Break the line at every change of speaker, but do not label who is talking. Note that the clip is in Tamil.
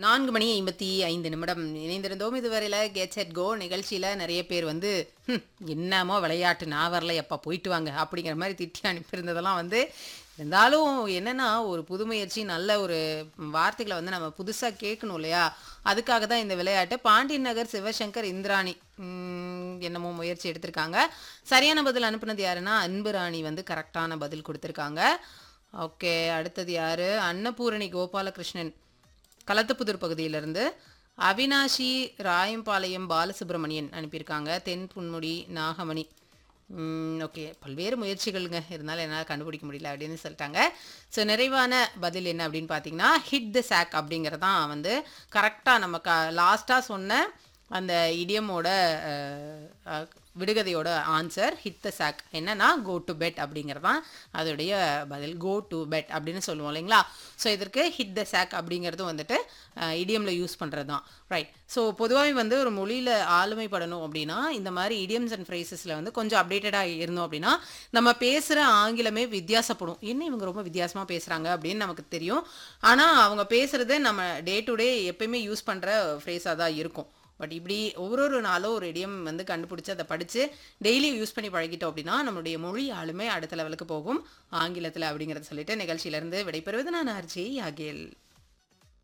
நான்கு மணி ஐம்பத்தி ஐந்து நிமிடம் இணைந்திருந்தோம் இதுவரையில் கெட் செட் கோ நிகழ்ச்சியில் நிறைய பேர் வந்து "ஹம், என்னமோ விளையாட்டு நான் வரல எப்பா போயிட்டு வாங்க அப்படிங்கிற மாதிரி திட்டி அனுப்பியிருந்ததெல்லாம் வந்து இருந்தாலும் என்னன்னா ஒரு புது முயற்சி நல்ல ஒரு வார்த்தைகளை வந்து நம்ம புதுசாக கேட்கணும் இல்லையா அதுக்காக தான் இந்த விளையாட்டு பாண்டியன் நகர் சிவசங்கர் இந்திராணி உம், என்னமோ முயற்சி எடுத்திருக்காங்க சரியான பதில் அனுப்புனது யாருன்னா அன்பு ராணி வந்து கரெக்டான பதில் கொடுத்துருக்காங்க ஓகே அடுத்தது யாரு அன்னபூரணி கோபாலகிருஷ்ணன் களத்துப்புதூர் பகுதியிலிருந்து அவினாஷி ராயம்பாளையம் பாலசுப்ரமணியன் அனுப்பியிருக்காங்க தென் புன்முடி நாகமணி ஓகே பல்வேறு முயற்சிகளுங்க இருந்தாலும் என்னால் கண்டுபிடிக்க முடியல அப்படின்னு சொல்லிட்டாங்க ஸோ நிறைவான பதில் என்ன அப்படின்னு பார்த்தீங்கன்னா ஹிட் த சாக் அப்படிங்கிறதான் வந்து கரெக்டாக நம்ம க லாஸ்ட்டாக சொன்ன அந்த இடியமோட விடுகதையோட ஆன்சர் ஹிட் த சாக் என்னன்னா கோ டு பெட் அப்படிங்கிறதான் அதோடைய பதில் கோ டு பெட் அப்படின்னு சொல்லுவோம் இல்லைங்களா ஸோ இதற்கு ஹிட் த சாக் அப்படிங்கிறது வந்துட்டு இடியமில் யூஸ் பண்ணுறது தான் ரைட் ஸோ பொதுவாகவே வந்து ஒரு மொழியில் ஆளுமைப்படணும் அப்படின்னா இந்த மாதிரி இடியம்ஸ் அண்ட் ஃப்ரேசஸில் வந்து கொஞ்சம் அப்டேட்டடாக இருந்தோம் அப்படின்னா நம்ம பேசுகிற ஆங்கிலமே வித்தியாசப்படும் என்ன இவங்க ரொம்ப வித்தியாசமாக பேசுகிறாங்க அப்படின்னு நமக்கு தெரியும் ஆனால் அவங்க பேசுகிறது நம்ம டே டு டே எப்பயுமே யூஸ் பண்ணுற ஃப்ரேஸாக தான் இருக்கும் பட் இப்படி ஒவ்வொரு ஒரு நாளும் ஒரு இடியம் வந்து கண்டுபிடிச்சி அதை படித்து டெய்லி யூஸ் பண்ணி பழகிட்டோம் அப்படின்னா நம்மளுடைய மொழி ஆளுமே அடுத்த லெவலுக்கு போகும் ஆங்கிலத்தில் அப்படிங்கிறத சொல்லிட்டு நிகழ்ச்சியிலேருந்து விடைபெறுவது நான் ஆர்ஜே யாகேல்